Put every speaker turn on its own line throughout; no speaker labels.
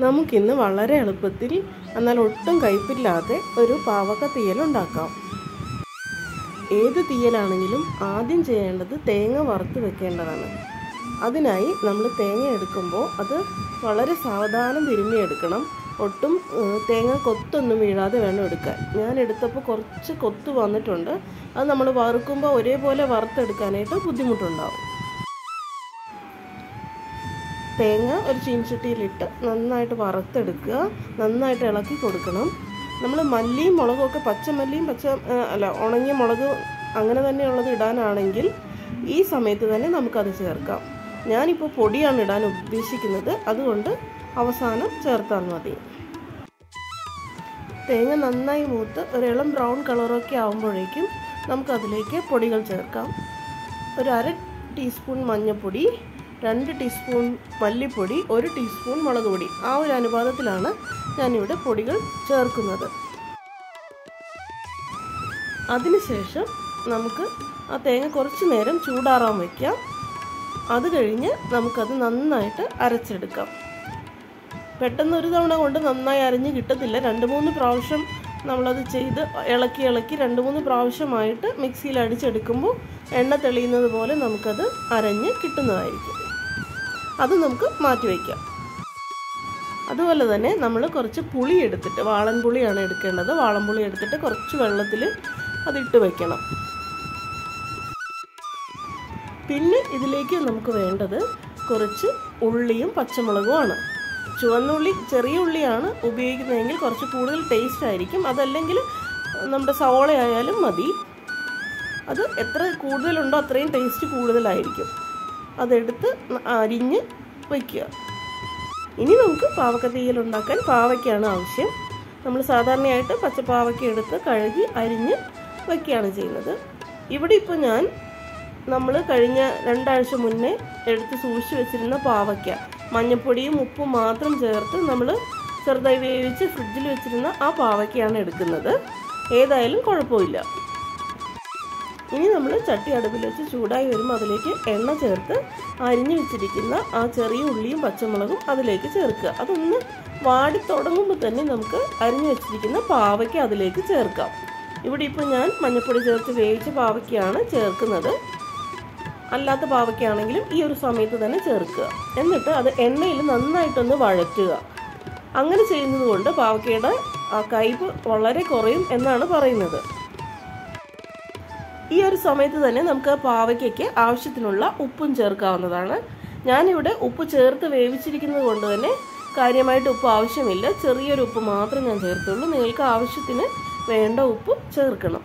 നമുക്കിന്ന് വളരെ എളുപ്പത്തിൽ എന്നാൽ ഒട്ടും കയ്പില്ലാതെ ഒരു പാവക്ക തീയൽ ഉണ്ടാക്കാം ഏത് തീയലാണെങ്കിലും ആദ്യം ചെയ്യേണ്ടത് തേങ്ങ വറുത്ത് വെക്കേണ്ടതാണ് അതിനായി നമ്മൾ തേങ്ങ എടുക്കുമ്പോൾ അത് വളരെ സാവധാനം തിരുമ്മിയെടുക്കണം ഒട്ടും ഏഹ്, തേങ്ങ കൊത്തൊന്നും വീഴാതെ വേണം എടുക്കാൻ ഞാൻ എടുത്തപ്പോൾ കുറച്ച് കൊത്ത് വന്നിട്ടുണ്ട് അത് നമ്മൾ വറുക്കുമ്പോൾ ഒരേപോലെ വറുത്തെടുക്കാനായിട്ട് ബുദ്ധിമുട്ടുണ്ടാവും തേങ്ങ ഒരു ചീൻചട്ടിയിലിട്ട് നന്നായിട്ട് വറുത്തെടുക്കുക നന്നായിട്ട് ഇളക്കി കൊടുക്കണം നമ്മൾ മല്ലിയും മുളകും ഒക്കെ പച്ചമല്ലിയും പച്ച ആ, അല്ല ഉണങ്ങിയ മുളക് അങ്ങനെ തന്നെയുള്ളത് ഇടാനാണെങ്കിൽ ഈ സമയത്ത് തന്നെ നമുക്കത് ചേർക്കാം ഞാനിപ്പോൾ പൊടിയാണ് ഇടാൻ ഉദ്ദേശിക്കുന്നത് അതുകൊണ്ട് അവസാനം ചേർത്താൽ മതി തേങ്ങ നന്നായി മൂത്ത് ഒരു ഇളം ബ്രൗൺ കളറൊക്കെ ആകുമ്പോഴേക്കും നമുക്കതിലേക്ക് പൊടികൾ ചേർക്കാം ഒരു അര ടീസ്പൂൺ മഞ്ഞൾപ്പൊടി രണ്ട് ടീസ്പൂൺ മല്ലിപ്പൊടി ഒരു ടീസ്പൂൺ മുളക് പൊടി ആ ഒരു അനുപാതത്തിലാണ് ഞാനിവിടെ പൊടികൾ ചേർക്കുന്നത് അതിനുശേഷം നമുക്ക് ആ തേങ്ങ കുറച്ച് നേരം ചൂടാറാൻ വയ്ക്കാം അത് കഴിഞ്ഞ് നമുക്കത് നന്നായിട്ട് അരച്ചെടുക്കാം പെട്ടെന്ന് ഒരു തവണ കൊണ്ട് നന്നായി അരിഞ്ഞ് കിട്ടത്തില്ല രണ്ട് മൂന്ന് പ്രാവശ്യം നമ്മളത് ചെയ്ത് ഇളക്കി ഇളക്കി രണ്ട് മൂന്ന് പ്രാവശ്യമായിട്ട് മിക്സിയിൽ അടിച്ചെടുക്കുമ്പോൾ എണ്ണ തെളിയുന്നത് പോലെ നമുക്കത് അരഞ്ഞ് കിട്ടുന്നതായിരിക്കും അത് നമുക്ക് മാറ്റി വയ്ക്കാം അതുപോലെ തന്നെ നമ്മൾ കുറച്ച് പുളി എടുത്തിട്ട് വാളൻ പുളിയാണ് എടുക്കേണ്ടത് വാളൻ പുളി എടുത്തിട്ട് കുറച്ച് വെള്ളത്തിൽ അതിട്ട് വയ്ക്കണം പിന്നെ ഇതിലേക്ക് നമുക്ക് വേണ്ടത് കുറച്ച് ഉള്ളിയും പച്ചമുളകുമാണ് ചുവന്നുള്ളി ചെറിയ ഉള്ളിയാണ് ഉപയോഗിക്കുന്നതെങ്കിൽ കുറച്ച് കൂടുതൽ ടേസ്റ്റ് ആയിരിക്കും അതല്ലെങ്കിൽ നമ്മുടെ സവോള ആയാലും മതി അത് എത്ര കൂടുതലുണ്ടോ അത്രയും ടേസ്റ്റ് കൂടുതലായിരിക്കും അതെടുത്ത് അരിഞ്ഞ് വയ്ക്കുക ഇനി നമുക്ക് പാവക്ക തീയൽ ഉണ്ടാക്കാൻ പാവയ്ക്കാണ് ആവശ്യം നമ്മൾ സാധാരണയായിട്ട് പച്ചപ്പാവയ്ക്ക എടുത്ത് കഴുകി അരിഞ്ഞ് വയ്ക്കുകയാണ് ചെയ്യുന്നത് ഇവിടെ ഇപ്പോൾ ഞാൻ നമ്മൾ കഴിഞ്ഞ രണ്ടാഴ്ച മുന്നേ എടുത്ത് സൂക്ഷിച്ച് വെച്ചിരുന്ന പാവയ്ക്ക മഞ്ഞപ്പൊടിയും ഉപ്പും മാത്രം ചേർത്ത് നമ്മൾ ചെറുതായി വേവിച്ച് ഫ്രിഡ്ജിൽ വെച്ചിരുന്ന ആ പാവയ്ക്കയാണ് എടുക്കുന്നത് ഏതായാലും കുഴപ്പമില്ല ഇനി നമ്മൾ ചട്ടി അടുപ്പിൽ വെച്ച് ചൂടായി വരുമ്പോൾ അതിലേക്ക് എണ്ണ ചേർത്ത് അരിഞ്ഞു വെച്ചിരിക്കുന്ന ആ ചെറിയ ഉള്ളിയും പച്ചമുളകും അതിലേക്ക് ചേർക്കുക അതൊന്ന് വാടി തുടങ്ങുമ്പോൾ തന്നെ നമുക്ക് അരിഞ്ഞു വെച്ചിരിക്കുന്ന പാവയ്ക്ക അതിലേക്ക് ചേർക്കാം ഇവിടെ ഇപ്പോൾ ഞാൻ മഞ്ഞപ്പൊടി ചേർത്ത് വേവിച്ച പാവയ്ക്കയാണ് ചേർക്കുന്നത് അല്ലാത്ത പാവയ്ക്കാണെങ്കിലും ഈ ഒരു സമയത്ത് തന്നെ ചേർക്കുക എന്നിട്ട് അത് എണ്ണയിൽ നന്നായിട്ടൊന്ന് വഴറ്റുക അങ്ങനെ ചെയ്യുന്നത് കൊണ്ട് പാവയ്ക്കയുടെ ആ കയ്പ് വളരെ കുറയും എന്നാണ് പറയുന്നത് ഈ ഒരു സമയത്ത് തന്നെ നമുക്ക് പാവയ്ക്കയ്ക്ക് ആവശ്യത്തിനുള്ള ഉപ്പും ചേർക്കാവുന്നതാണ് ഞാനിവിടെ ഉപ്പ് ചേർത്ത് വേവിച്ചിരിക്കുന്നത് കൊണ്ട് തന്നെ കാര്യമായിട്ട് ഉപ്പ് ആവശ്യമില്ല ചെറിയൊരു ഉപ്പ് മാത്രം ഞാൻ ചേർത്തുള്ളൂ നിങ്ങൾക്ക് ആവശ്യത്തിന് വേണ്ട ഉപ്പ് ചേർക്കണം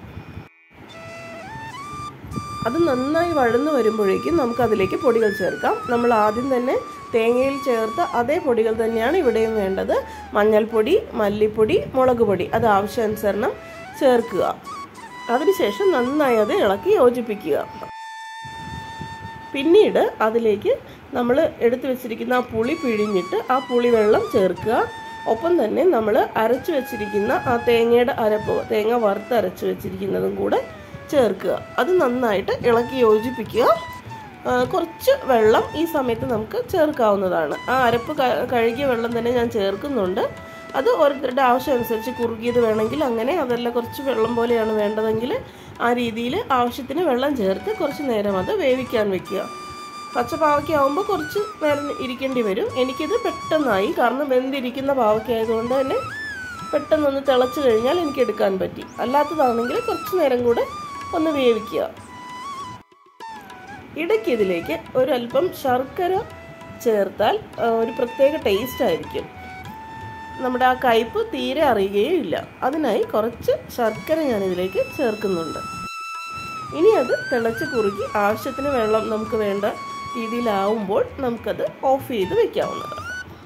അത് നന്നായി വഴന്നു വരുമ്പോഴേക്കും നമുക്ക് അതിലേക്ക് പൊടികൾ ചേർക്കാം നമ്മൾ ആദ്യം തന്നെ തേങ്ങയിൽ ചേർത്ത അതേ പൊടികൾ തന്നെയാണ് ഇവിടെയും വേണ്ടത് മഞ്ഞൾപ്പൊടി മല്ലിപ്പൊടി മുളക് പൊടി അത് ആവശ്യാനുസരണം ചേർക്കുക അതിനുശേഷം നന്നായി അത് ഇളക്കി യോജിപ്പിക്കുക പിന്നീട് അതിലേക്ക് നമ്മൾ എടുത്തു വെച്ചിരിക്കുന്ന ആ പുളി പിഴിഞ്ഞിട്ട് ആ പുളി വെള്ളം ചേർക്കുക ഒപ്പം തന്നെ നമ്മൾ അരച്ചു വെച്ചിരിക്കുന്ന ആ തേങ്ങയുടെ അരപ്പ് തേങ്ങ വറുത്ത് അരച്ചു വെച്ചിരിക്കുന്നതും കൂടെ ചേർക്കുക അത് നന്നായിട്ട് ഇളക്കി യോജിപ്പിക്കുക ആ, കുറച്ച് വെള്ളം ഈ സമയത്ത് നമുക്ക് ചേർക്കാവുന്നതാണ് ആ അരപ്പ് ക- കഴുകിയ വെള്ളം തന്നെ ഞാൻ ചേർക്കുന്നുണ്ട് അത് ഓരോരുത്തരുടെ ആവശ്യം അനുസരിച്ച് കുറുകിയത് വേണമെങ്കിൽ അങ്ങനെ അതല്ല കുറച്ച് വെള്ളം പോലെയാണ് വേണ്ടതെങ്കിൽ ആ രീതിയിൽ ആവശ്യത്തിന് വെള്ളം ചേർത്ത് കുറച്ച് നേരം അത് വേവിക്കാൻ വെക്കുക പച്ചപ്പാവയ്ക്ക ആകുമ്പോൾ കുറച്ച് നേരം ഇരിക്കേണ്ടി വരും എനിക്കിത് പെട്ടെന്നായി കാരണം വെന്തിരിക്കുന്ന പാവയ്ക്ക ആയതുകൊണ്ട് തന്നെ പെട്ടെന്നൊന്ന് തിളച്ച് കഴിഞ്ഞാൽ എനിക്ക് എടുക്കാൻ പറ്റി അല്ലാത്തതാണെങ്കിൽ കുറച്ച് നേരം കൂടെ ഒന്ന് വേവിക്കുക ഇടയ്ക്ക് ഇതിലേക്ക് ഒരല്പം ശർക്കര ചേർത്താൽ ആ, ഒരു പ്രത്യേക ടേസ്റ്റ് ആയിരിക്കും നമ്മുടെ ആ കയ്പ് തീരെ അറിയുകയും ഇല്ല അതിനായി കുറച്ച് ശർക്കര ഞാൻ ഇതിലേക്ക് ചേർക്കുന്നുണ്ട് ഇനി അത് തിളച്ച് കുറുകി ആവശ്യത്തിന് വെള്ളം നമുക്ക് വേണ്ട രീതിയിലാവുമ്പോൾ നമുക്കത് ഓഫ് ചെയ്ത് വെക്കാവുന്നതാണ്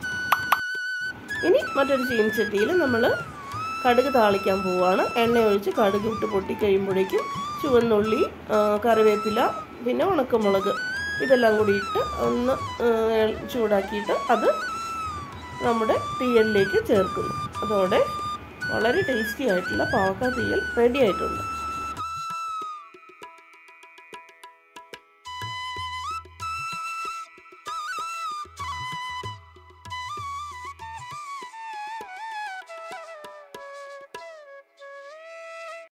ഇനി മറ്റൊരു ചീനച്ചട്ടിയിൽ നമ്മൾ കടുക് താളിക്കാൻ പോവുകയാണ് എണ്ണ ഒഴിച്ച് കടുക് ഇട്ട് പൊട്ടിക്കഴിയുമ്പോഴേക്കും ചുവന്നുള്ളി ആ, കറിവേപ്പില പിന്നെ ഉണക്കമുളക് ഇതെല്ലാം കൂടി ഇട്ട് ഒന്ന് ആ, ചൂടാക്കിയിട്ട് അത് നമ്മുടെ തീയലിലേക്ക് ചേർക്കുന്നു അതോടെ വളരെ ടേസ്റ്റി ആയിട്ടുള്ള പാവക്ക തീയൽ റെഡി ആയിട്ടുണ്ട്